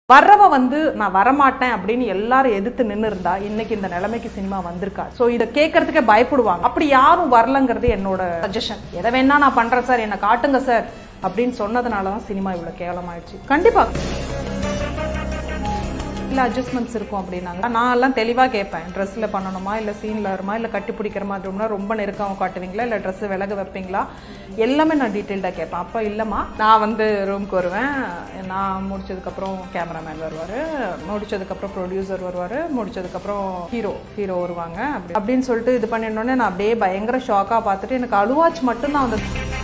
வர்றவ வந்து நான் வரமாட்டேன் அப்படின்னு எல்லாரும் எதிர்த்து நின்று இருந்தா இன்னைக்கு இந்த நிலைமைக்கு சினிமா வந்திருக்கா சோ இதை கேட்கறதுக்கே பயப்படுவாங்க அப்படி யாரும் வரலங்கிறது என்னோட சஜஷன் எதை வேணா நான் பண்றேன் சார் என்னை காட்டுங்க சார் அப்படின்னு சொன்னதுனால தான் சினிமா இவ்வளவு கேவலமாயிடுச்சு கண்டிப்பா இல்ல அட்ஜஸ்ட்மெண்ட்ஸ் இருக்கும் அப்படின்னாங்க நான் எல்லாம் தெளிவா கேட்பேன் ட்ரெஸ்ல பண்ணணுமா இல்ல சீன்ல வருமா இல்ல கட்டி பிடிக்கிற மாதிரி இருக்கும்னா ரொம்ப நெருக்கம் காட்டுவீங்களா இல்ல ட்ரெஸ் விலக வைப்பீங்களா எல்லாமே நான் டீட்டெயில்டா கேட்பேன் அப்ப இல்லம்மா நான் வந்து ரூம்க்கு வருவேன் நான் முடிச்சதுக்கு அப்புறம் கேமராமேன் வருவாரு முடிச்சதுக்கு அப்புறம் ப்ரொடியூசர் வருவாரு முடிச்சதுக்கு அப்புறம் ஹீரோ ஹீரோ வருவாங்க அப்படி அப்படின்னு சொல்லிட்டு இது பண்ணிடனோடனே நான் அப்படியே பயங்கர ஷாக்கா பார்த்துட்டு எனக்கு அழுவாச்சு மட்டும்தான் வந்து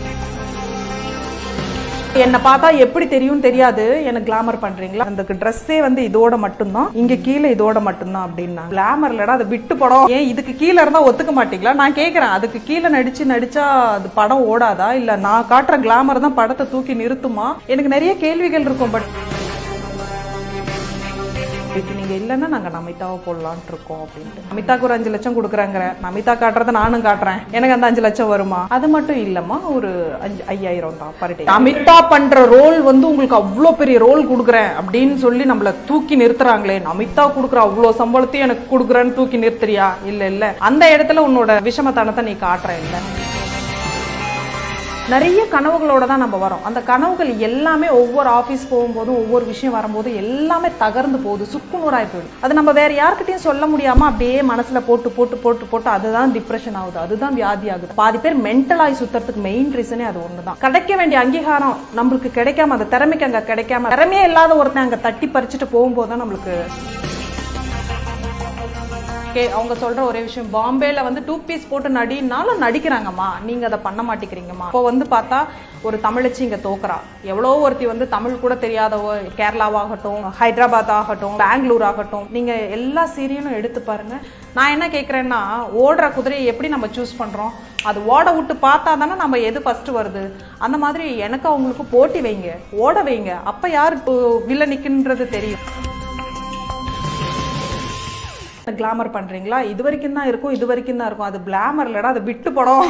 என்ன பார்த்தா எப்படி தெரியும் தெரியாது எனக்கு கிளாமர் பண்றீங்களா அந்த ட்ரெஸ்ஸே வந்து இதோட மட்டும்தான் இங்க கீழே இதோட மட்டும்தான் அப்படின்னா கிளாமர் இல்லடா அது விட்டு படம் ஏன் இதுக்கு கீழே இருந்தா ஒத்துக்க மாட்டீங்களா நான் கேக்குறேன் அதுக்கு கீழே நடிச்சு நடிச்சா அது படம் ஓடாதா இல்ல நான் காட்டுற கிளாமர் தான் படத்தை தூக்கி நிறுத்துமா எனக்கு நிறைய கேள்விகள் இருக்கும் பட் இப்போ நீங்க இல்லைன்னா நாங்க நமிதாவை போடலான்ட்டு இருக்கோம் அப்படின்ட்டு நமிதாக்கு ஒரு அஞ்சு லட்சம் கொடுக்குறாங்க நமிதா காட்டுறத நானும் காட்டுறேன் எனக்கு அந்த அஞ்சு லட்சம் வருமா அது மட்டும் இல்லம்மா ஒரு அஞ்சு ஐயாயிரம் தான் பர் டே நமிதா பண்ற ரோல் வந்து உங்களுக்கு அவ்வளோ பெரிய ரோல் கொடுக்குறேன் அப்படின்னு சொல்லி நம்மள தூக்கி நிறுத்துறாங்களே நமிதா கொடுக்குற அவ்வளோ சம்பளத்தையும் எனக்கு கொடுக்குறேன்னு தூக்கி நிறுத்துறியா இல்ல இல்ல அந்த இடத்துல உன்னோட விஷமத்தனத்தை நீ காட்டுற இல்ல நிறைய கனவுகளோட தான் நம்ம வரோம் அந்த கனவுகள் எல்லாமே ஒவ்வொரு ஆஃபீஸ் போகும்போதும் ஒவ்வொரு விஷயம் வரும்போது எல்லாமே தகர்ந்து போகுது சுக்குநூறாய் போயிடும் அது நம்ம வேற யார்கிட்டயும் சொல்ல முடியாம அப்படியே மனசுல போட்டு போட்டு போட்டு போட்டு அதுதான் டிப்ரெஷன் ஆகுது அதுதான் வியாதி ஆகுது பாதி பேர் மென்டலாகி சுத்துறதுக்கு மெயின் ரீசனே அது ஒண்ணுதான் கிடைக்க வேண்டிய அங்கீகாரம் நம்மளுக்கு கிடைக்காம அந்த திறமைக்கு அங்க கிடைக்காம திறமையே இல்லாத ஒருத்தன் அங்க தட்டி பறிச்சுட்டு போகும்போது தான் நம்மளுக்கு கே அவங்க சொல்ற ஒரே விஷயம் பாம்பேல வந்து டூ பீஸ் போட்டு நடினாலும் நடிக்கிறாங்கம்மா நீங்க அதை பண்ண மாட்டேங்கிறீங்கம்மா இப்போ வந்து பார்த்தா ஒரு தமிழச்சி இங்க தோக்குறா எவ்வளோ ஒருத்தி வந்து தமிழ் கூட தெரியாதவோ கேரளாவாகட்டும் ஹைதராபாத் ஆகட்டும் பெங்களூர் ஆகட்டும் நீங்க எல்லா சீரியலும் எடுத்து பாருங்க நான் என்ன கேட்குறேன்னா ஓடுற குதிரையை எப்படி நம்ம சூஸ் பண்றோம் அது ஓட விட்டு பார்த்தா தானே நம்ம எது ஃபர்ஸ்ட் வருது அந்த மாதிரி எனக்கு அவங்களுக்கு போட்டி வைங்க ஓட வைங்க அப்ப யார் வில்லனிக்குன்றது தெரியும் கிளாமர் பண்றீங்களா இது வரைக்கும் தான் இருக்கும் இது வரைக்கும் தான் இருக்கும் அது கிளாமர் இல்லடா அது விட்டு படம்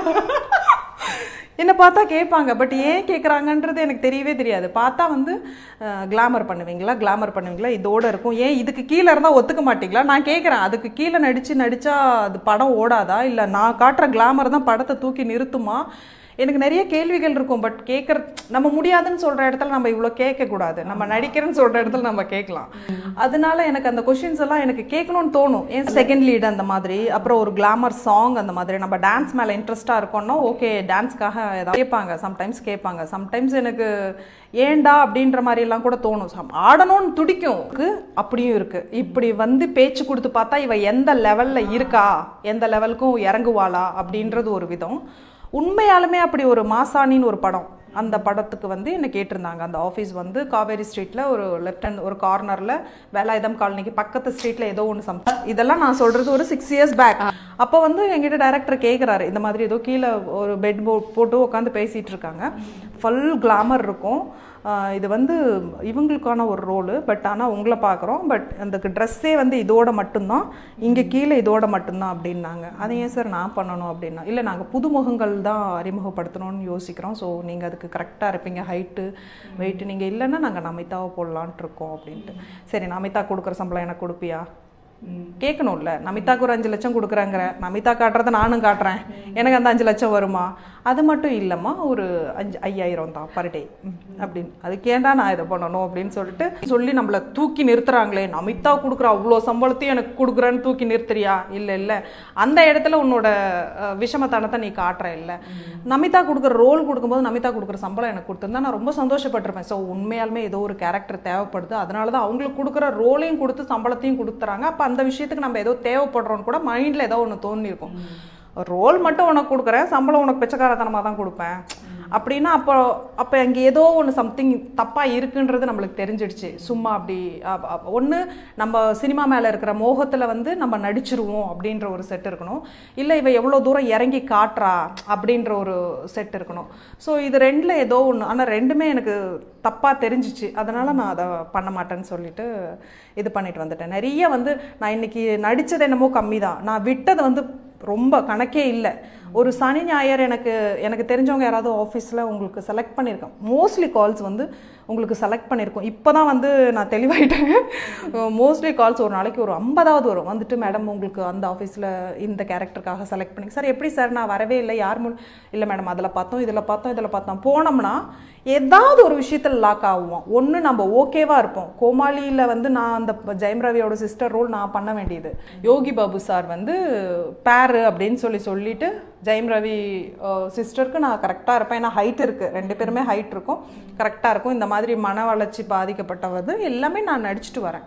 என்ன பார்த்தா கேட்பாங்க பட் ஏன் கேட்குறாங்கன்றது எனக்கு தெரியவே தெரியாது பார்த்தா வந்து கிளாமர் பண்ணுவீங்களா கிளாமர் பண்ணுவீங்களா இதோட இருக்கும் ஏன் இதுக்கு கீழே இருந்தால் ஒத்துக்க மாட்டீங்களா நான் கேட்குறேன் அதுக்கு கீழே நடித்து நடித்தா அது படம் ஓடாதா இல்லை நான் காட்டுற கிளாமர் தான் படத்தை தூக்கி நிறுத்துமா எனக்கு நிறைய கேள்விகள் இருக்கும் பட் கேட்கற நம்ம முடியாதுன்னு சொல்ற இடத்துல நம்ம இவ்வளோ கேட்கக்கூடாது நம்ம நடிக்கிறேன்னு சொல்ற இடத்துல நம்ம கேட்கலாம் அதனால எனக்கு அந்த கொஷின்ஸ் எல்லாம் எனக்கு கேட்கணும்னு தோணும் ஏன் செகண்ட் லீட் அந்த மாதிரி அப்புறம் ஒரு கிளாமர் சாங் அந்த மாதிரி நம்ம டான்ஸ் மேலே இன்ட்ரெஸ்டாக இருக்கோம்னா ஓகே டான்ஸ்க்காக ஏதாவது கேட்பாங்க சம்டைம்ஸ் கேட்பாங்க சம்டைம்ஸ் எனக்கு ஏண்டா அப்படின்ற மாதிரி எல்லாம் கூட தோணும் சம் ஆடணும்னு துடிக்கும் அப்படியும் இருக்கு இப்படி வந்து பேச்சு கொடுத்து பார்த்தா இவ எந்த லெவல்ல இருக்கா எந்த லெவலுக்கும் இறங்குவாளா அப்படின்றது ஒரு விதம் உண்மையாலுமே அப்படி ஒரு மாசாணின்னு ஒரு படம் அந்த படத்துக்கு வந்து என்ன கேட்டிருந்தாங்க அந்த ஆஃபீஸ் வந்து காவேரி ஸ்ட்ரீட்டில் ஒரு லெஃப்ட் ஹேண்ட் ஒரு கார்னரில் வேலாயுதம் காலனிக்கு பக்கத்து ஸ்ட்ரீட்டில் ஏதோ ஒன்று சம் இதெல்லாம் நான் சொல்கிறது ஒரு சிக்ஸ் இயர்ஸ் பேக் அப்போ வந்து எங்கிட்ட டைரக்டர் கேட்குறாரு இந்த மாதிரி ஏதோ கீழே ஒரு பெட் போட்டு உட்காந்து பேசிகிட்டு இருக்காங்க ஃபுல் கிளாமர் இருக்கும் இது வந்து இவங்களுக்கான ஒரு ரோலு பட் ஆனால் உங்களை பார்க்குறோம் பட் அந்த ட்ரெஸ்ஸே வந்து இதோட மட்டும்தான் இங்கே கீழே இதோட மட்டும்தான் அப்படின்னாங்க அதை ஏன் சார் நான் பண்ணணும் அப்படின்னா இல்லை நாங்கள் புதுமுகங்கள் தான் அறிமுகப்படுத்தணும்னு யோசிக்கிறோம் ஸோ நீங்கள் அதுக்கு கரெக்டாக இருப்பீங்க ஹைட்டு வெயிட்டு நீங்கள் இல்லைன்னா நாங்கள் நமிதாவை போடலான்ட்டு இருக்கோம் அப்படின்ட்டு சரி நமிதா கொடுக்குற சம்பளம் எனக்கு கொடுப்பியா கேட்கணும்ல நமிதாக்கு ஒரு அஞ்சு லட்சம் கொடுக்குறாங்கிற நமிதா காட்டுறத நானும் காட்டுறேன் எனக்கு அந்த அஞ்சு லட்சம் வருமா அது மட்டும் இல்லைம்மா ஒரு அஞ்சு ஐயாயிரம் தான் பர் டே அப்படின்னு அதுக்கு ஏன்டா நான் இதை பண்ணணும் அப்படின்னு சொல்லிட்டு சொல்லி நம்மளை தூக்கி நிறுத்துறாங்களே நமிதா கொடுக்குற அவ்வளோ சம்பளத்தையும் எனக்கு கொடுக்குறேன்னு தூக்கி நிறுத்துறியா இல்லை இல்லை அந்த இடத்துல உன்னோட விஷமத்தனத்தை நீ காட்டுற இல்லை நமிதா கொடுக்குற ரோல் கொடுக்கும்போது நமிதா கொடுக்குற சம்பளம் எனக்கு கொடுத்துருந்தா நான் ரொம்ப சந்தோஷப்பட்டிருப்பேன் ஸோ உண்மையாலுமே ஏதோ ஒரு கேரக்டர் தேவைப்படுது அதனால தான் அவங்களுக்கு கொடுக்குற ரோலையும் கொடுத்து சம்பளத்தையும் கொடுத்துறாங்க அப்போ அந்த விஷயத்துக்கு நம்ம ஏதோ தேவைப்படுறோம்னு கூட மைண்டில் ஏதோ ஒன்று தோணிருக்கும் ரோல் மட்டும் உனக்கு கொடுக்குறேன் சம்பளம் உனக்கு பிச்சைக்காரத்தனமாக தான் கொடுப்பேன் அப்படின்னா அப்போ அப்போ அங்கே ஏதோ ஒன்று சம்திங் தப்பாக இருக்குன்றது நம்மளுக்கு தெரிஞ்சிடுச்சு சும்மா அப்படி ஒன்று நம்ம சினிமா மேலே இருக்கிற மோகத்தில் வந்து நம்ம நடிச்சிருவோம் அப்படின்ற ஒரு செட் இருக்கணும் இல்லை இவ எவ்வளோ தூரம் இறங்கி காட்டுறா அப்படின்ற ஒரு செட் இருக்கணும் ஸோ இது ரெண்டில் ஏதோ ஒன்று ஆனால் ரெண்டுமே எனக்கு தப்பாக தெரிஞ்சிச்சு அதனால் நான் அதை பண்ண மாட்டேன்னு சொல்லிட்டு இது பண்ணிட்டு வந்துட்டேன் நிறைய வந்து நான் இன்னைக்கு நடித்தது என்னமோ கம்மி தான் நான் விட்டது வந்து ரொம்ப கணக்கே இல்லை ஒரு சனி ஞாயிறு எனக்கு எனக்கு தெரிஞ்சவங்க யாராவது ஆஃபீஸில் உங்களுக்கு செலக்ட் பண்ணியிருக்கேன் மோஸ்ட்லி கால்ஸ் வந்து உங்களுக்கு செலக்ட் பண்ணியிருக்கோம் இப்போ தான் வந்து நான் தெளிவாயிட்டேன் மோஸ்ட்லி கால்ஸ் ஒரு நாளைக்கு ஒரு ஐம்பதாவது வரும் வந்துட்டு மேடம் உங்களுக்கு அந்த ஆஃபீஸில் இந்த கேரக்டருக்காக செலக்ட் பண்ணி சார் எப்படி சார் நான் வரவே இல்லை யார் மூலம் இல்லை மேடம் அதில் பார்த்தோம் இதில் பார்த்தோம் இதில் பார்த்தோம் போனோம்னா ஏதாவது ஒரு விஷயத்தில் லாக் ஆகுவோம் ஒன்று நம்ம ஓகேவாக இருப்போம் கோமாளியில் வந்து நான் அந்த ஜெயம் ரவியோட சிஸ்டர் ரோல் நான் பண்ண வேண்டியது யோகி பாபு சார் வந்து பேரு அப்படின்னு சொல்லி சொல்லிட்டு ஜெயம் ரவி சிஸ்டருக்கு நான் கரெக்டாக இருப்பேன் ஏன்னா ஹைட் இருக்குது ரெண்டு பேருமே ஹைட் இருக்கும் கரெக்டாக இருக்கும் இந்த மாதிரி மன வளர்ச்சி பாதிக்கப்பட்டவது எல்லாமே நான் நடிச்சிட்டு வரேன்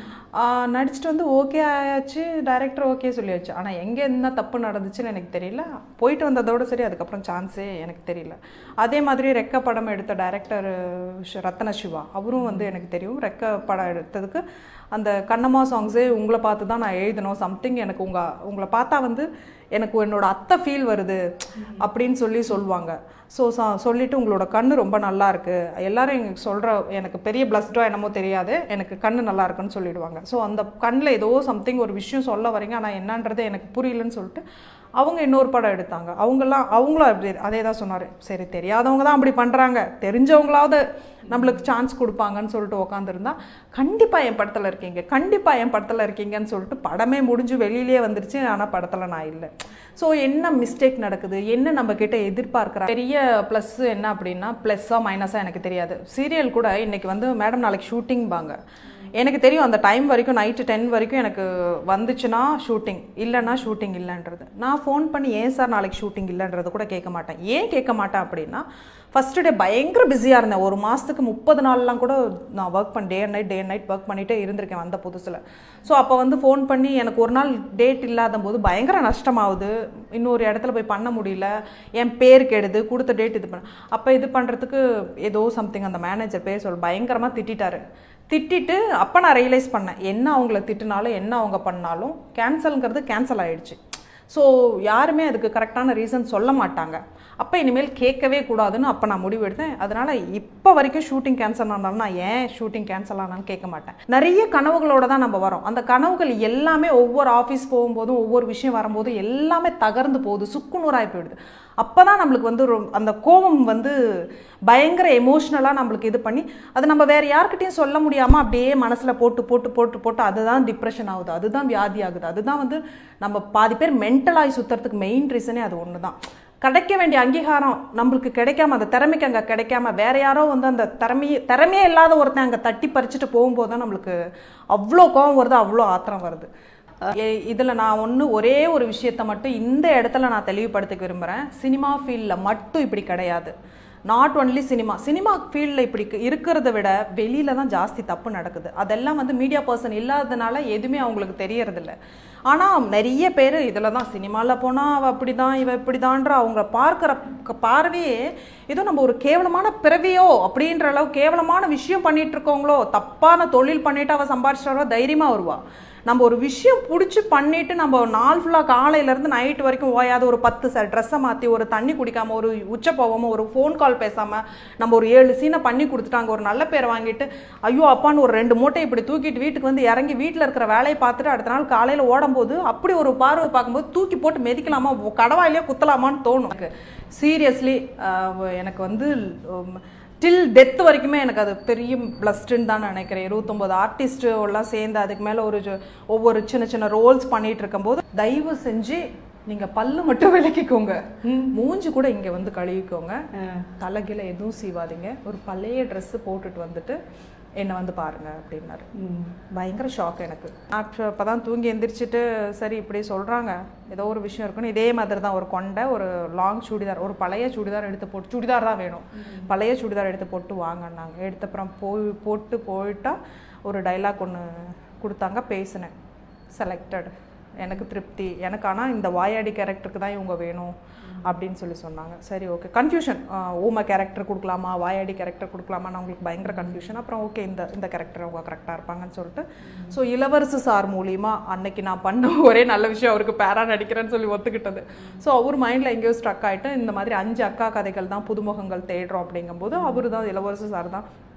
ஆஹ் நடிச்சிட்டு வந்து ஓகே ஆயாச்சு டைரக்டர் ஓகே சொல்லியாச்சு ஆனால் எங்கே என்ன தப்பு நடந்துச்சுன்னு எனக்கு தெரியல போயிட்டு வந்ததோட சரி அதுக்கப்புறம் சான்ஸே எனக்கு தெரியல அதே மாதிரி ரெக்க படம் எடுத்த டைரக்டர் ரத்தன சிவா அவரும் வந்து எனக்கு தெரியும் ரெக்க படம் எடுத்ததுக்கு அந்த கண்ணம்மா சாங்ஸே உங்களை பார்த்து தான் நான் எழுதணும் சம்திங் எனக்கு உங்கள் உங்களை பார்த்தா வந்து எனக்கு என்னோட அத்தை ஃபீல் வருது அப்படின்னு சொல்லி சொல்லுவாங்க ஸோ சொல்லிட்டு உங்களோட கண்ணு ரொம்ப நல்லா இருக்கு எல்லாரும் எனக்கு சொல்கிற எனக்கு பெரிய பிளஸ்டோ என்னமோ தெரியாது எனக்கு கண்ணு நல்லா இருக்குன்னு சொல்லிடுவாங்க ஸோ அந்த கண்ணில் ஏதோ சம்திங் ஒரு விஷயம் சொல்ல வரீங்க ஆனால் என்னன்றது எனக்கு புரியலன்னு சொல்லிட்டு அவங்க இன்னொரு படம் எடுத்தாங்க அவங்கெல்லாம் அவங்களும் அப்படி அதே தான் சொன்னார் சரி தெரியாதவங்க தான் அப்படி பண்ணுறாங்க தெரிஞ்சவங்களாவது நம்மளுக்கு சான்ஸ் கொடுப்பாங்கன்னு சொல்லிட்டு உக்காந்துருந்தா கண்டிப்பாக என் படத்தில் இருக்கீங்க கண்டிப்பாக என் படத்தில் இருக்கீங்கன்னு சொல்லிட்டு படமே முடிஞ்சு வெளியிலே வந்துருச்சு ஆனால் படத்தில் நான் இல்லை ஸோ என்ன மிஸ்டேக் நடக்குது என்ன நம்ம கிட்ட எதிர்பார்க்குற பெரிய ப்ளஸ் என்ன அப்படின்னா ப்ளஸ்ஸாக மைனஸாக எனக்கு தெரியாது சீரியல் கூட இன்னைக்கு வந்து மேடம் நாளைக்கு ஷூட்டிங் பாங்க எனக்கு தெரியும் அந்த டைம் வரைக்கும் நைட்டு டென் வரைக்கும் எனக்கு வந்துச்சுன்னா ஷூட்டிங் இல்லைன்னா ஷூட்டிங் இல்லைன்றது நான் ஃபோன் பண்ணி ஏன் சார் நாளைக்கு ஷூட்டிங் இல்லைன்றது கூட கேட்க மாட்டேன் ஏன் கேட்க மாட்டேன் அப்படின்னா ஃபஸ்ட்டு டே பயங்கர பிஸியாக இருந்தேன் ஒரு மாதத்துக்கு முப்பது நாள்லாம் கூட நான் ஒர்க் பண்ண day and night day and night work பண்ணிகிட்டே இருந்திருக்கேன் வந்த புதுசில் ஸோ அப்போ வந்து ஃபோன் பண்ணி எனக்கு ஒரு நாள் டேட் இல்லாத போது பயங்கர நஷ்டமாகுது இன்னொரு இடத்துல போய் பண்ண முடியல என் பேர் கெடுது கொடுத்த டேட் இது பண்ண அப்போ இது பண்ணுறதுக்கு ஏதோ சம்திங் அந்த மேனேஜர் பேர் சொல் பயங்கரமாக திட்டிட்டாரு திட்டிட்டு அப்போ நான் ரியலைஸ் பண்ணேன் என்ன அவங்கள திட்டினாலும் என்ன அவங்க பண்ணாலும் கேன்சல்ங்கிறது கேன்சல் ஆயிடுச்சு ஸோ யாருமே அதுக்கு கரெக்டான ரீசன் சொல்ல மாட்டாங்க அப்போ இனிமேல் கேட்கவே கூடாதுன்னு அப்போ நான் முடிவு எடுத்தேன் அதனால் இப்போ வரைக்கும் ஷூட்டிங் கேன்சல் ஆனாலும் நான் ஏன் ஷூட்டிங் கேன்சல் ஆனாலும் கேட்க மாட்டேன் நிறைய கனவுகளோட தான் நம்ம வரோம் அந்த கனவுகள் எல்லாமே ஒவ்வொரு ஆஃபீஸ் போகும்போதும் ஒவ்வொரு விஷயம் வரும்போதும் எல்லாமே தகர்ந்து போகுது சுக்குநூறாகி போயிடுது அப்போ தான் நம்மளுக்கு வந்து ரொ- அந்த கோபம் வந்து பயங்கர எமோஷ்னலாக நம்மளுக்கு இது பண்ணி அது நம்ம வேறு யார்கிட்டயும் சொல்ல முடியாமல் அப்படியே மனசில் போட்டு போட்டு போட்டு போட்டு அதுதான் டிப்ரெஷன் ஆகுது அதுதான் வியாதி ஆகுது அதுதான் வந்து நம்ம பாதி பேர் மென்டலாகி சுற்றுறதுக்கு மெயின் ரீசனே அது ஒன்று தான் கிடைக்க வேண்டிய அங்கீகாரம் நம்மளுக்கு கிடைக்காம அந்த திறமைக்கு அங்கே கிடைக்காம வேற யாரோ வந்து அந்த திறமையே திறமையே இல்லாத ஒருத்தன் அங்கே தட்டி பறிச்சுட்டு போகும்போது தான் நம்மளுக்கு அவ்வளோ கோபம் வருது அவ்வளோ ஆத்திரம் வருது ஏ- இதுல நான் ஒன்று ஒரே ஒரு விஷயத்த மட்டும் இந்த இடத்துல நான் தெளிவுபடுத்திக்க விரும்புகிறேன் சினிமா ஃபீல்டில் மட்டும் இப்படி கிடையாது நாட் ஒன்லி சினிமா சினிமா ஃபீல்டில் இப்படி இருக்கு- இருக்கிறத விட வெளியில தான் ஜாஸ்தி தப்பு நடக்குது அதெல்லாம் வந்து மீடியா பர்சன் இல்லாததுனால எதுவுமே அவங்களுக்கு தெரியறதில்ல ஆனால் நிறைய பேர் இதில் தான் சினிமாவில் போனால் அவள் அப்படி தான் இவ இப்படி தான்ற அவங்க பார்க்குற க- பார்வையே ஏதோ நம்ம ஒரு கேவலமான பிறவியோ அப்படின்ற அளவு கேவலமான விஷயம் பண்ணிட்டு இருக்கோங்களோ தப்பான தொழில் பண்ணிட்டு அவள் சம்பாரிச்சிட்டாரோ தைரியமாக வருவா நம்ம ஒரு விஷயம் பிடிச்சி பண்ணிட்டு நம்ம நாள் ஃபுல்லாக காலையிலேருந்து நைட் வரைக்கும் ஓயாத ஒரு பத்து சார் ட்ரெஸ்ஸை மாற்றி ஒரு தண்ணி குடிக்காம ஒரு உச்ச போகாமல் ஒரு ஃபோன் கால் பேசாமல் நம்ம ஒரு ஏழு சீனை பண்ணி கொடுத்துட்டாங்க ஒரு நல்ல பேரை வாங்கிட்டு ஐயோ அப்பான்னு ஒரு ரெண்டு மூட்டை இப்படி தூக்கிட்டு வீட்டுக்கு வந்து இறங்கி வீட்டில் இருக்கிற வேலையை பார்த்துட்டு அடுத்த நாள் காலையில் ஓடும்போது அப்படி ஒரு பார்வை பார்க்கும்போது தூக்கி போட்டு மெதிக்கலாமா கடவாயிலே குத்தலாமான்னு தோணும் எனக்கு சீரியஸ்லி எனக்கு வந்து உம், டில் டெத் வரைக்குமே எனக்கு அது பெரிய பிளஸ்டுன்னு தான் நினைக்கிறேன் இருபத்தொம்போது ஆர்டிஸ்ட் எல்லாம் சேர்ந்து அதுக்கு மேலே ஒரு ஜ- ஒவ்வொரு சின்ன சின்ன ரோல்ஸ் பண்ணிட்டு இருக்கும்போது தயவு செஞ்சு நீங்க பல்லு மட்டும் விளக்கிக்கோங்க மூஞ்சி கூட இங்க வந்து கழுவிக்கோங்க தலைகீழ எதுவும் சீவாதீங்க ஒரு பழைய Dress போட்டுட்டு வந்துட்டு என்னை வந்து பாருங்க அப்படின்னாரு பயங்கர ஷாக் எனக்கு நான் அப்பதான் தூங்கி எந்திரிச்சிட்டு சரி இப்படி சொல்றாங்க ஏதோ ஒரு விஷயம் இருக்குன்னு இதே மாதிரி தான் ஒரு கொண்டை ஒரு லாங் சுடிதார் ஒரு பழைய சுடிதார் எடுத்து போட்டு சுடிதார் தான் வேணும் பழைய சுடிதார் எடுத்து போட்டு வாங்கினாங்க எடுத்த அப்புறம் போய் போட்டு போயிட்டா ஒரு டைலாக் ஒன்று கொடுத்தாங்க பேசினேன் செலக்டட் எனக்கு திருப்தி எனக்கு ஆனால் இந்த வாயாடி கேரக்டருக்கு தான் இவங்க வேணும் அப்படின்னு சொல்லி சொன்னாங்க சரி ஓகே கன்ஃபியூஷன் ஊமை கேரக்டர் கொடுக்கலாமா வாயாடி கேரக்டர் கொடுக்கலாமான்னு அவங்களுக்கு பயங்கர கன்ஃபியூஷன் அப்புறம் ஓகே இந்த இந்த கேரக்டர் அவங்க கரெக்டாக இருப்பாங்கன்னு சொல்லிட்டு ஸோ இளவரசு சார் மூலியமா அன்னைக்கு நான் பண்ண ஒரே நல்ல விஷயம் அவருக்கு பேரா நடிக்கிறேன்னு சொல்லி ஒத்துக்கிட்டது ஸோ அவர் மைண்டில் எங்கேயோ ஸ்ட்ரக் ஆயிட்டு இந்த மாதிரி அஞ்சு அக்கா கதைகள் தான் புதுமுகங்கள் தேடுறோம் அப்படிங்கும்போது அவர் தான் இளவரசு சார் தான்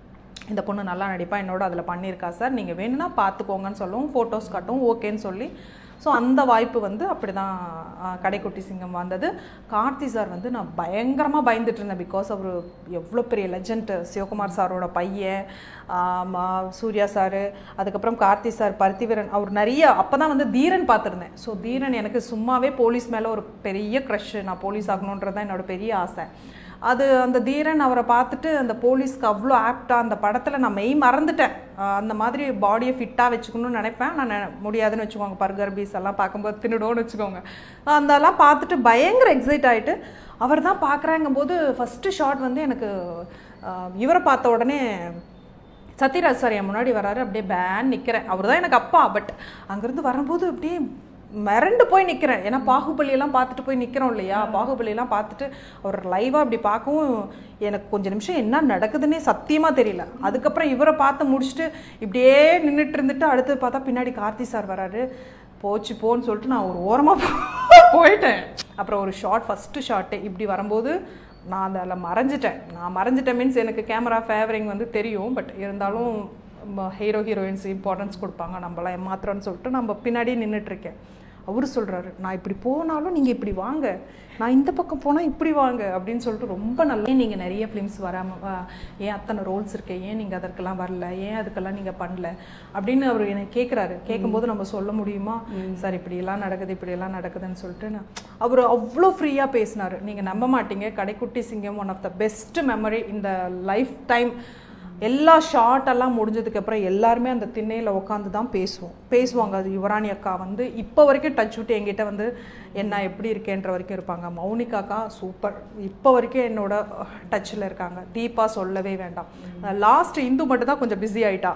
இந்த பொண்ணு நல்லா நடிப்பா என்னோட அதில் பண்ணியிருக்கா சார் நீங்கள் வேணும்னா பார்த்துக்கோங்கன்னு சொல்லவும் ஃபோட்டோஸ் காட்டும் ஓகேன்னு சொல்லி ஸோ அந்த வாய்ப்பு வந்து அப்படி தான் கடைக்குட்டி சிங்கம் வந்தது கார்த்தி சார் வந்து நான் பயங்கரமாக பயந்துட்டு இருந்தேன் பிகாஸ் அவர் எவ்வளோ பெரிய லெஜண்ட் சிவகுமார் சாரோட பையன் ஆம், ஆ, சூர்யா சார் அதுக்கப்புறம் கார்த்தி சார் பருத்திவீரன் அவர் நிறைய அப்போ தான் வந்து தீரன் பார்த்துருந்தேன் ஸோ தீரன் எனக்கு சும்மாவே போலீஸ் மேலே ஒரு பெரிய க்ரஷ் நான் போலீஸ் ஆகணுன்றது தான் என்னோட பெரிய ஆசை அது அந்த தீரன் அவரை பார்த்துட்டு அந்த போலீஸ்க்கு அவ்வளோ ஆப்டாக அந்த படத்தில் நான் மெய் மறந்துட்டேன் ஆஹ் அந்த மாதிரி பாடியை ஃபிட்டாக வச்சுக்கணும்னு நினைப்பேன் நான் நெ- முடியாதுன்னு வச்சுக்கோங்க பர்கர் பீஸ் எல்லாம் பார்க்கும்போது தின்னுடோன்னு வச்சுக்கோங்க அதெல்லாம் பார்த்துட்டு பயங்கர எக்ஸைட் ஆகிட்டு அவர் தான் பார்க்குறாங்கும் போது ஃபஸ்ட்டு ஷாட் வந்து எனக்கு ஆஹ் இவரை பார்த்த உடனே சத்யராஜ் சார் என் முன்னாடி வராரு அப்படியே பேன் நிற்கிறேன் அவர் தான் எனக்கு அப்பா பட் அங்கேருந்து வரும்போது அப்படியே மிரண்டு போய் நிற்கிறேன் ஏன்னா பாகுபலி எல்லாம் பார்த்துட்டு போய் நிற்கிறோம் இல்லையா பாகுபலி எல்லாம் பார்த்துட்டு அவர் லைவாக அப்படி பார்க்கவும் எனக்கு கொஞ்ச நிமிஷம் என்ன நடக்குதுன்னே சத்தியமாக தெரியல அதுக்கப்புறம் இவரை பார்த்து முடிச்சுட்டு இப்படியே நின்றுட்டு இருந்துட்டு அடுத்து பார்த்தா பின்னாடி கார்த்தி சார் வராரு போச்சு போன்னு சொல்லிட்டு நான் ஒரு ஓரமாக போயிட்டேன் அப்புறம் ஒரு ஷார்ட் ஃபஸ்ட்டு ஷாட்டு இப்படி வரும்போது நான் அதில் மறைஞ்சிட்டேன் நான் மறைஞ்சிட்டேன் மீன்ஸ் எனக்கு கேமரா ஃபேவரிங் வந்து தெரியும் பட் இருந்தாலும் ஹீரோ ஹீரோயின்ஸ் இம்பார்ட்டன்ஸ் கொடுப்பாங்க நம்மளாம் ஏமாத்துறோன்னு சொல்லிட்டு நம்ம பின்னாடி நின்னுட்டு இருக்கேன் அவரு சொல்றாரு நான் இப்படி போனாலும் நீங்க இப்படி வாங்க நான் இந்த பக்கம் போனா இப்படி வாங்க அப்படின்னு சொல்லிட்டு ரொம்ப நல்லா ஏன் நீங்க நிறைய ஃபிலிம்ஸ் வராம வா- ஏன் அத்தனை ரோல்ஸ் இருக்கு ஏன் நீங்க அதற்கெல்லாம் வரல ஏன் அதுக்கெல்லாம் நீங்க பண்ணல அப்படின்னு அவர் என்னை கேட்குறாரு கேட்கும்போது நம்ம சொல்ல முடியுமா சார் இப்படி எல்லாம் நடக்குது இப்படி எல்லாம் நடக்குதுன்னு சொல்லிட்டு நான் அவர் அவ்வளோ ஃப்ரீயா பேசினாரு நீங்க நம்ப மாட்டீங்க Kadaikutty Singam one of the best memory இந்த லைஃப் டைம் எல்லா ஷார்ட் எல்லாம் முடிஞ்சதுக்கு அப்புறம் எல்லாருமே அந்த திண்ணையில் உட்காந்து தான் பேசுவோம் பேசுவாங்க அது யுவராணி அக்கா வந்து இப்போ வரைக்கும் டச் விட்டு என்கிட்ட வந்து என்ன எப்படி இருக்கேன்ற வரைக்கும் இருப்பாங்க மௌனிகா அக்கா சூப்பர் இப்போ வரைக்கும் என்னோட டச்சில் இருக்காங்க தீபா சொல்லவே வேண்டாம் லாஸ்ட் இந்து மட்டும் தான் கொஞ்சம் பிஸி ஆயிட்டா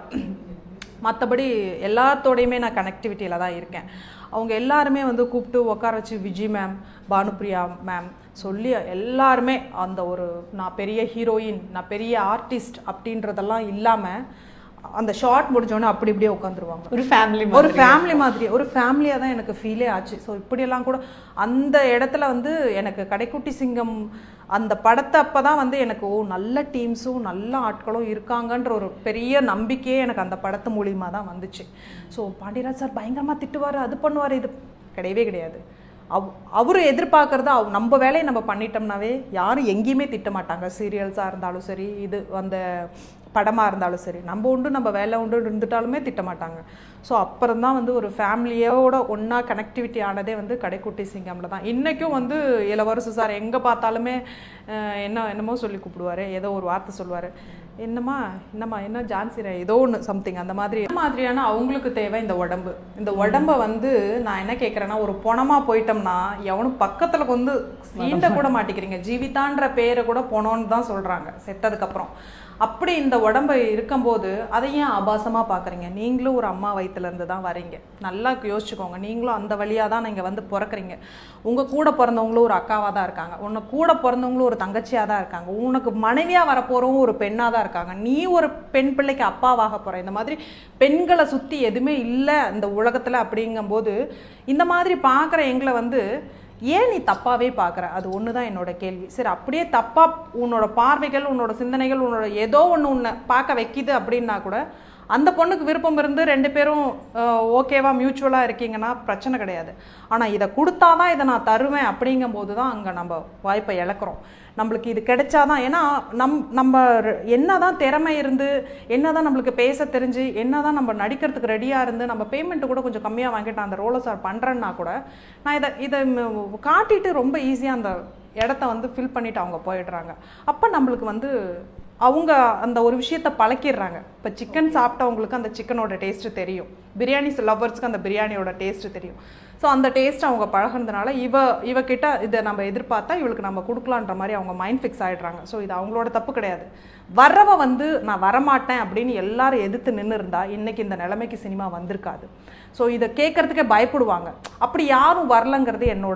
மற்றபடி எல்லாத்தோடையுமே நான் கனெக்டிவிட்டியில் தான் இருக்கேன் அவங்க எல்லாருமே வந்து கூப்பிட்டு உட்கார வச்சு விஜி மேம் பானுப்ரியா மேம் சொல்லி எல்லாருமே அந்த ஒரு நான் பெரிய ஹீரோயின் நான் பெரிய ஆர்டிஸ்ட் அப்படின்றதெல்லாம் இல்லாமல் அந்த ஷார்ட் முடிஞ்சோடனே அப்படி இப்படியே உட்காந்துருவாங்க ஒரு ஃபேமிலி ஒரு ஃபேமிலி மாதிரி ஒரு ஃபேமிலியாக தான் எனக்கு ஃபீலே ஆச்சு ஸோ இப்படியெல்லாம் கூட அந்த இடத்துல வந்து எனக்கு கடைக்குட்டி சிங்கம் அந்த படத்தை அப்போ தான் வந்து எனக்கு ஓ நல்ல டீம்ஸும் நல்ல ஆட்களும் இருக்காங்கன்ற ஒரு பெரிய நம்பிக்கையே எனக்கு அந்த படத்து மூலியமாக தான் வந்துச்சு ஸோ பாண்டியராஜ் சார் பயங்கரமாக திட்டுவார் அது பண்ணுவார் இது கிடையவே கிடையாது அவ் அவர் எதிர்பார்க்கறத அவ் நம்ம வேலையை நம்ம பண்ணிட்டோம்னாவே யாரும் எங்கேயுமே திட்ட மாட்டாங்க சீரியல்ஸாக இருந்தாலும் சரி இது அந்த படமாக இருந்தாலும் சரி நம்ம உண்டு நம்ம வேலை உண்டு இருந்துட்டாலுமே திட்ட மாட்டாங்க ஸோ அப்புறம் தான் வந்து ஒரு ஃபேமிலியோட ஒன்றா கனெக்டிவிட்டி ஆனதே வந்து கடைக்குட்டி சிங்கம்ல தான் இன்றைக்கும் வந்து இளவரசு சார் எங்கே பார்த்தாலுமே அஹ், என்ன என்னமோ சொல்லி கூப்பிடுவாரு ஏதோ ஒரு வார்த்தை சொல்லுவார் என்னம்மா என்னம்மா என்ன ஜான்சி ராய் ஏதோ ஒன்று சம்திங் அந்த மாதிரி இந்த மாதிரியான அவங்களுக்கு தேவை இந்த உடம்பு இந்த உடம்ப வந்து நான் என்ன கேட்குறேன்னா ஒரு பொணமா போயிட்டோம்னா எவனும் பக்கத்தில் வந்து சீண்ட கூட மாட்டேங்கிறீங்க ஜீவிதான்ற பேரை கூட பொணம்னு தான் சொல்கிறாங்க செத்ததுக்கப்புறம் அப்படி இந்த உடம்பு இருக்கும்போது அதை ஏன் ஆபாசமாக பார்க்குறீங்க நீங்களும் ஒரு அம்மா வயித்துல இருந்து தான் வரீங்க நல்லா யோசிச்சுக்கோங்க நீங்களும் அந்த வழியாக தான் நீங்கள் வந்து பிறக்குறீங்க உங்கள் கூட பிறந்தவங்களும் ஒரு அக்காவாக தான் இருக்காங்க உன்னை கூட பிறந்தவங்களும் ஒரு தங்கச்சியாக தான் இருக்காங்க உனக்கு மனைவியாக வரப்போகிறவங்க ஒரு பெண்ணாக தான் இருக்காங்க நீ ஒரு பெண் பிள்ளைக்கு அப்பாவாக போகிற இந்த மாதிரி பெண்களை சுற்றி எதுவுமே இல்லை இந்த உலகத்தில் அப்படிங்கும்போது இந்த மாதிரி பார்க்குற எங்களை வந்து ஏன் நீ தப்பாவே பார்க்குற அது ஒன்று தான் என்னோட கேள்வி சரி அப்படியே தப்பா உன்னோட பார்வைகள் உன்னோட சிந்தனைகள் உன்னோட ஏதோ ஒன்று உன்னை பார்க்க வைக்கிது அப்படின்னா கூட அந்த பொண்ணுக்கு விருப்பம் இருந்து ரெண்டு பேரும் ஓகேவா மியூச்சுவலாக இருக்கீங்கன்னா பிரச்சனை கிடையாது ஆனால் இதை கொடுத்தாதான் இதை நான் தருவேன் அப்படிங்கும்போது தான் அங்கே நம்ம வாய்ப்பை இழக்கிறோம் நம்மளுக்கு இது கிடைச்சாதான் ஏன்னா நம் நம்ம என்னதான் திறமை இருந்து என்னதான் நம்மளுக்கு பேச தெரிஞ்சு என்னதான் நம்ம நடிக்கிறதுக்கு ரெடியாக இருந்து நம்ம பேமெண்ட் கூட கொஞ்சம் கம்மியாக வாங்கிட்டு அந்த ரோலை சார் பண்ணுறேன்னா கூட நான் இதை இதை ம், காட்டிட்டு ரொம்ப ஈஸியாக அந்த இடத்த வந்து ஃபில் பண்ணிட்டு அவங்க போயிடுறாங்க அப்போ நம்மளுக்கு வந்து அவங்க அந்த ஒரு விஷயத்த பழக்கிடுறாங்க இப்போ சிக்கன் சாப்பிட்டவங்களுக்கு அந்த சிக்கனோட டேஸ்ட்டு தெரியும் பிரியாணி லவ்வர்ஸ்க்கு அந்த பிரியாணியோட டேஸ்ட்டு தெரியும் ஸோ அந்த டேஸ்ட் அவங்க பழகுனதுனால இவ இவகிட்ட இதை நம்ம எதிர்பார்த்தா இவளுக்கு நம்ம கொடுக்கலான்ற மாதிரி அவங்க மைண்ட் ஃபிக்ஸ் ஆயிடுறாங்க ஸோ இது அவங்களோட தப்பு கிடையாது வர்றவ வந்து நான் வரமாட்டேன் அப்படின்னு எல்லாரும் எதிர்த்து நின்று இருந்தா இன்னைக்கு இந்த நிலைமைக்கு சினிமா வந்திருக்காது ஸோ இதை கேட்கறதுக்கே பயப்படுவாங்க அப்படி யாரும் வரலங்கிறது என்னோட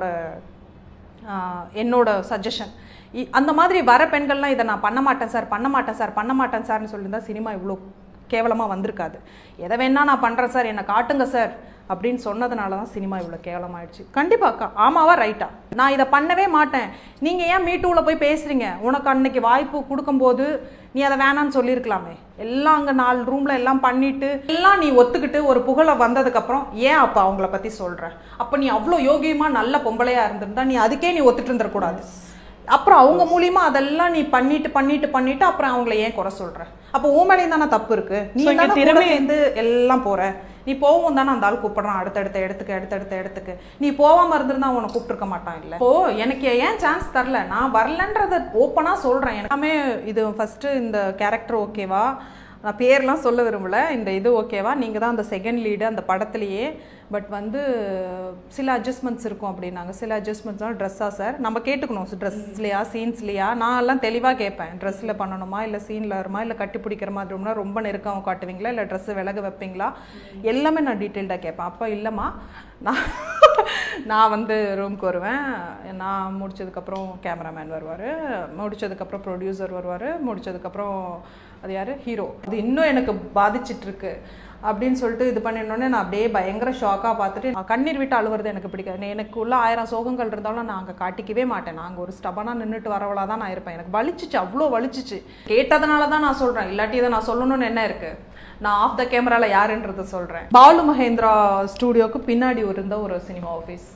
ஆஹ் என்னோட சஜஷன் அந்த மாதிரி வர பெண்கள்லாம் இதை நான் பண்ண மாட்டேன் சார் பண்ண மாட்டேன் சார் பண்ண மாட்டேன் சார்னு சொல்லியிருந்தா சினிமா இவ்வளோ கேவலமாக வந்திருக்காது எதை வேணா நான் பண்ணுறேன் சார் என்னை காட்டுங்க சார் அப்படின்னு சொன்னதுனால தான் சினிமா இவ்வளோ கேவலமாயிடுச்சு கண்டிப்பாக்கா ஆமாவா ரைட்டா நான் இதை பண்ணவே மாட்டேன் நீங்கள் ஏன் மீட்டூவில் போய் பேசுகிறீங்க உனக்கு அன்னைக்கு வாய்ப்பு கொடுக்கும்போது நீ அதை வேணான்னு சொல்லியிருக்கலாமே எல்லாம் அங்கே நாலு ரூமில் எல்லாம் பண்ணிட்டு எல்லாம் நீ ஒத்துக்கிட்டு ஒரு புகழை வந்ததுக்கப்புறம் ஏன் அப்போ அவங்கள பற்றி சொல்கிற அப்போ நீ அவ்வளோ யோகியமாக நல்ல பொம்பளையாக இருந்திருந்தா நீ அதுக்கே நீ ஒத்துட்டு இருந்துடக்கூடாது அப்புறம் அவங்க மூலியமா அதெல்லாம் நீ பண்ணிட்டு பண்ணிட்டு பண்ணிட்டு அப்புறம் அவங்கள ஏன் குறை சொல்ற அப்போ உன் மேலேயும் தானே தப்பு இருக்கு நீ So, இங்க தானே கூட திறமை- சேர்ந்து எல்லாம் போற நீ போவும் தானே அந்த ஆள் கூப்பிடுறான் அடுத்தடுத்த இடத்துக்கு அடுத்தடுத்த இடத்துக்கு நீ போகாம இருந்திருந்தா உன்னை கூப்பிட்டுருக்க மாட்டான் இல்ல இப்போ எனக்கு ஏன் சான்ஸ் தரல நான் வரலன்றத ஓப்பனா சொல்றேன் எல்லாமே இது ஃபர்ஸ்ட் இந்த கேரக்டர் ஓகேவா நான் பேர்லாம் சொல்ல விரும்பல இந்த இது ஓகேவா நீங்கள் தான் அந்த செகண்ட் லீடு அந்த படத்துலையே பட் வந்து சில அட்ஜஸ்ட்மெண்ட்ஸ் இருக்கும் அப்படின்னாங்க சில அட்ஜஸ்ட்மெண்ட்ஸ்லாம் ட்ரெஸ்ஸாக சார் நம்ம கேட்டுக்கணும் ட்ரெஸ்லையா சீன்ஸ்லையா நான் எல்லாம் தெளிவாக கேட்பேன் ட்ரெஸ்ஸில் பண்ணணுமா இல்லை சீனில் வருமா இல்லை கட்டி பிடிக்கிற மாதிரி இருக்கும்னா ரொம்ப நெருக்கம் காட்டுவீங்களா இல்லை ட்ரெஸ்ஸு விலக வைப்பீங்களா எல்லாமே நான் டீட்டெயில்டாக கேட்பேன் அப்போ இல்லைம்மா நான் நான் வந்து ரூம்க்கு வருவேன் நான் முடிச்சதுக்கப்புறம் கேமராமேன் வருவார் முடிச்சதுக்கப்புறம் ப்ரொடியூசர் வருவார் முடிச்சதுக்கப்புறம் அது யார் ஹீரோ அது இன்னும் எனக்கு பாதிச்சிட்டு இருக்கு அப்படின்னு சொல்லிட்டு இது பண்ணினோடனே நான் அப்படியே பயங்கர ஷாக்காக பார்த்துட்டு நான் கண்ணீர் விட்டு அழுவுறது எனக்கு பிடிக்காது எனக்கு உள்ள ஆயிரம் சோகங்கள் இருந்தாலும் நான் அங்கே காட்டிக்கவே மாட்டேன் நாங்கள் ஒரு ஸ்டபனாக நின்றுட்டு வரவளா தான் நான் இருப்பேன் எனக்கு வலிச்சிச்சு அவ்வளோ வலிச்சிச்சு கேட்டதுனால தான் நான் சொல்கிறேன் இல்லாட்டி இதை நான் சொல்லணும்னு என்ன இருக்குது நான் ஆஃப் த கேமரால யாருன்றதை சொல்கிறேன் பாலு மகேந்திரா ஸ்டூடியோக்கு பின்னாடி இருந்த ஒரு சினிமா ஆஃபீஸ்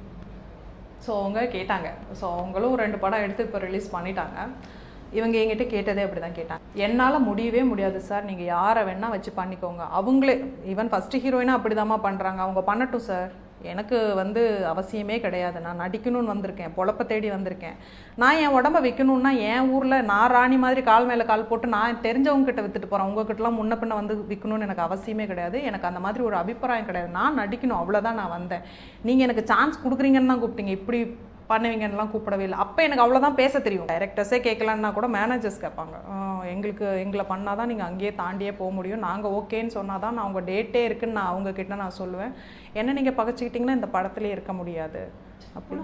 ஸோ அவங்க கேட்டாங்க ஸோ அவங்களும் ரெண்டு படம் எடுத்து இப்போ ரிலீஸ் பண்ணிட்டாங்க இவங்க என்கிட்ட கேட்டதே அப்படி தான் கேட்டாங்க என்னால் முடியவே முடியாது சார் நீங்கள் யாரை வேணால் வச்சு பண்ணிக்கோங்க அவங்களே ஈவன் ஃபஸ்ட்டு ஹீரோயினாக அப்படி பண்ணுறாங்க அவங்க பண்ணட்டும் சார் எனக்கு வந்து அவசியமே கிடையாது நான் நடிக்கணும்னு வந்திருக்கேன் பொழப்ப தேடி வந்திருக்கேன் நான் என் உடம்ப விற்கணும்னா என் ஊரில் நான் ராணி மாதிரி கால் மேலே கால் போட்டு நான் தெரிஞ்சவங்க கிட்ட வித்துட்டு போகிறேன் உங்ககிட்டலாம் முன்ன பின்ன வந்து விற்கணும்னு எனக்கு அவசியமே கிடையாது எனக்கு அந்த மாதிரி ஒரு அபிப்பிராயம் கிடையாது நான் நடிக்கணும் அவ்வளோதான் நான் வந்தேன் நீங்கள் எனக்கு சான்ஸ் கொடுக்குறீங்கன்னு தான் கூப்பிட்டீங்க இப்படி பண்ணுவீங்கன்னுலாம் கூப்பிடவே இல்லை அப்போ எனக்கு அவ்வளோதான் பேச தெரியும் டைரக்டர்ஸே கேட்கலன்னா கூட மேனேஜர்ஸ் கேட்பாங்க "ஆஹ், எங்களுக்கு எங்களை பண்ணால் தான் நீங்கள் அங்கேயே தாண்டியே போக முடியும் நாங்கள் ஓகேன்னு சொன்னால் தான் நான் உங்கள் டேட்டே இருக்குன்னு நான் அவங்க கிட்ட நான் சொல்லுவேன் என்ன நீங்கள் பகச்சிக்கிட்டிங்கன்னா இந்த படத்துலேயே இருக்க முடியாது அப்படி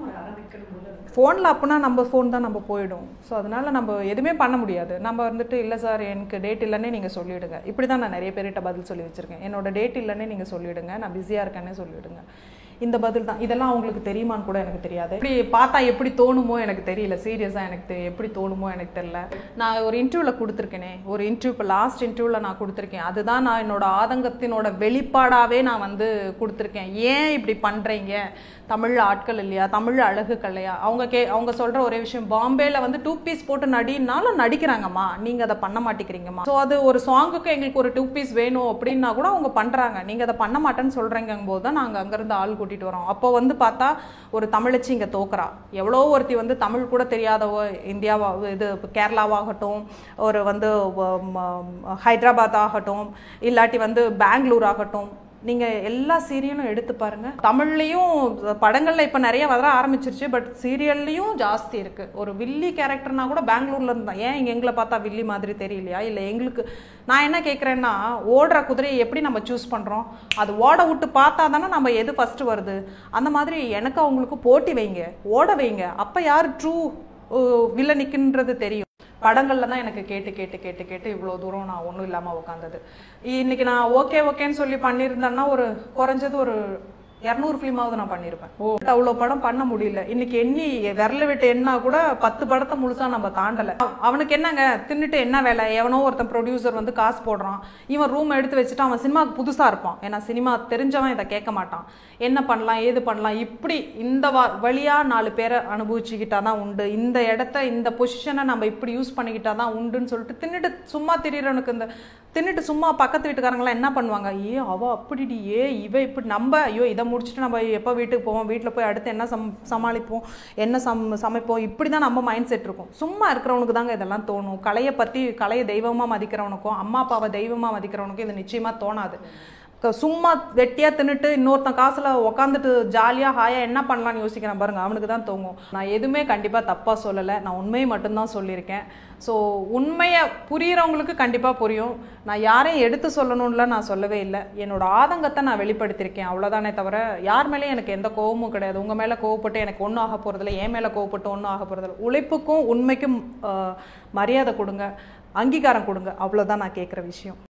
ஃபோனில் அப்படின்னா நம்ம ஃபோன் தான் நம்ம போயிடும் ஸோ அதனால நம்ம எதுவுமே பண்ண முடியாது நம்ம வந்துட்டு இல்லை சார் எனக்கு டேட் இல்லைன்னே நீங்கள் சொல்லிவிடுங்க இப்படி தான் நான் நிறைய பேர்கிட்ட பதில் சொல்லி வச்சுருக்கேன் என்னோட டேட் இல்லைன்னே நீங்கள் சொல்லிவிடுங்க நான் பிஸியாக இருக்கேன்னே சொல்லிவிடுங்க இந்த பதில் தான் இதெல்லாம் அவங்களுக்கு தெரியுமான்னு கூட எனக்கு தெரியாது இப்படி பார்த்தா எப்படி தோணுமோ எனக்கு தெரியல சீரியஸாக எனக்கு தெ- எப்படி தோணுமோ எனக்கு தெரியல நான் ஒரு இன்டர்வியூவில் கொடுத்துருக்கேனே ஒரு இன்டர்வியூ இப்போ லாஸ்ட் இன்டர்வியூவில் நான் கொடுத்துருக்கேன் அதுதான் நான் என்னோட ஆதங்கத்தினோட வெளிப்பாடாகவே நான் வந்து கொடுத்துருக்கேன் ஏன் இப்படி பண்ணுறீங்க தமிழ் ஆட்கள் இல்லையா தமிழ் அழகுகள் இல்லையா அவங்க கே அவங்க சொல்கிற ஒரே விஷயம் பாம்பேல வந்து டூ பீஸ் போட்டு நடினாலும் நடிக்கிறாங்கம்மா நீங்கள் அதை பண்ண மாட்டேங்கிறீங்கம்மா ஸோ அது ஒரு சாங்குக்கு எங்களுக்கு ஒரு டூ பீஸ் வேணும் அப்படின்னா கூட அவங்க பண்ணுறாங்க நீங்கள் அதை பண்ண மாட்டேன்னு சொல்கிறீங்கும் போது தான் நாங்கள் அங்கேருந்து ஆள் கூட்டிகிட்டு வரோம் அப்போ வந்து பார்த்தா ஒரு தமிழச்சி இங்கே தோக்குறா எவ்வளோ ஒருத்தி வந்து தமிழ் கூட தெரியாதவோ இந்தியாவா இது கேரளாவாகட்டும் ஒரு வந்து வ- ம- ஹைதராபாத் ஆகட்டும் இல்லாட்டி வந்து பெங்களூர் ஆகட்டும் நீங்கள் எல்லா சீரியலும் எடுத்து பாருங்க தமிழ்லையும் படங்களில் இப்போ நிறைய வர ஆரம்பிச்சிருச்சு பட் சீரியல்லையும் ஜாஸ்தி இருக்கு ஒரு வில்லி கேரக்டர்னா கூட பெங்களூர்ல இருந்தா ஏன் இங்க எங்களை பார்த்தா வில்லி மாதிரி தெரியலையா இல்லை எங்களுக்கு நான் என்ன கேட்குறேன்னா ஓடுற குதிரையை எப்படி நம்ம சூஸ் பண்ணுறோம் அது ஓட விட்டு பார்த்தா தானே நம்ம எது ஃபர்ஸ்ட் வருது அந்த மாதிரி எனக்கு அவங்களுக்கு போட்டி வைங்க ஓட வைங்க அப்போ யார் ட்ரூ வில்லனிக்குன்றது தெரியும் படங்கள்ல தான் எனக்கு கேட்டு கேட்டு கேட்டு கேட்டு இவ்வளோ தூரம் நான் ஒன்றும் இல்லாமல் உட்காந்தது இன்னைக்கு நான் ஓகே ஓகேன்னு சொல்லி பண்ணியிருந்தேன்னா ஒரு குறைஞ்சது ஒரு இரநூறு ஃபிலிமாவது நான் பண்ணியிருப்பேன் ஓ அவ்வளோ படம் பண்ண முடியல இன்னைக்கு எண்ணி விரல விட்டு எண்ணா கூட பத்து படத்தை முழுசா நம்ம தாண்டல அவ- அவனுக்கு என்னங்க தின்னுட்டு என்ன வேலை எவனோ ஒருத்தன் ப்ரொடியூசர் வந்து காசு போடுறான் இவன் ரூம் எடுத்து வச்சுட்டு அவன் சினிமாவுக்கு புதுசா இருப்பான் ஏன்னா சினிமா தெரிஞ்சவன் இதை கேட்க மாட்டான் என்ன பண்ணலாம் ஏது பண்ணலாம் இப்படி இந்த வா வழியா நாலு பேரை அனுபவிச்சுக்கிட்டா தான் உண்டு இந்த இடத்த இந்த பொசிஷனை நம்ம இப்படி யூஸ் பண்ணிக்கிட்டா தான் உண்டுன்னு சொல்லிட்டு தின்னுட்டு சும்மா திரியறவனுக்கு இந்த தின்னுட்டு சும்மா பக்கத்து வீட்டுக்காரங்களாம் என்ன பண்ணுவாங்க ஏ அவ அப்படிடி ஏ இவ இப்படி நம்ம ஐயோ இதை முடிச்சுட்டு நம்ம எப்போ வீட்டுக்கு போவோம் வீட்டில் போய் அடுத்து என்ன சம் சமாளிப்போம் என்ன சம் சமைப்போம் இப்படி தான் நம்ம மைண்ட் செட் இருக்கும் சும்மா இருக்கிறவனுக்கு தாங்க இதெல்லாம் தோணும் கலையை பற்றி கலையை தெய்வமாக மதிக்கிறவனுக்கும் அம்மா அப்பாவை தெய்வமாக மதிக்கிறவனுக்கும் இது நிச்சயமாக தோணாது க- சும்மா வெட்டியாக தின்னுட்டு இன்னொருத்தன் காசில் உக்காந்துட்டு ஜாலியாக ஹாயாக என்ன பண்ணலாம்னு யோசிக்கிறான் பாருங்க அவனுக்கு தான் தோங்கும் நான் எதுவுமே கண்டிப்பாக தப்பாக சொல்லலை நான் உண்மையை மட்டும்தான் சொல்லியிருக்கேன் ஸோ உண்மையை புரியிறவங்களுக்கு கண்டிப்பாக புரியும் நான் யாரையும் எடுத்து சொல்லணும்ல நான் சொல்லவே இல்லை என்னோட ஆதங்கத்தை நான் வெளிப்படுத்தியிருக்கேன் அவ்வளோதானே தவிர யார் மேலேயும் எனக்கு எந்த கோவமும் கிடையாது உங்கள் மேலே கோவப்பட்டு எனக்கு ஒன்றும் ஆக போகிறதில்ல என் மேலே கோவப்பட்டு ஒன்றும் ஆக போகிறதில்ல உழைப்புக்கும் உண்மைக்கும் ஆஹ், மரியாதை கொடுங்க அங்கீகாரம் கொடுங்க அவ்வளோதான் நான் கேட்குற விஷயம்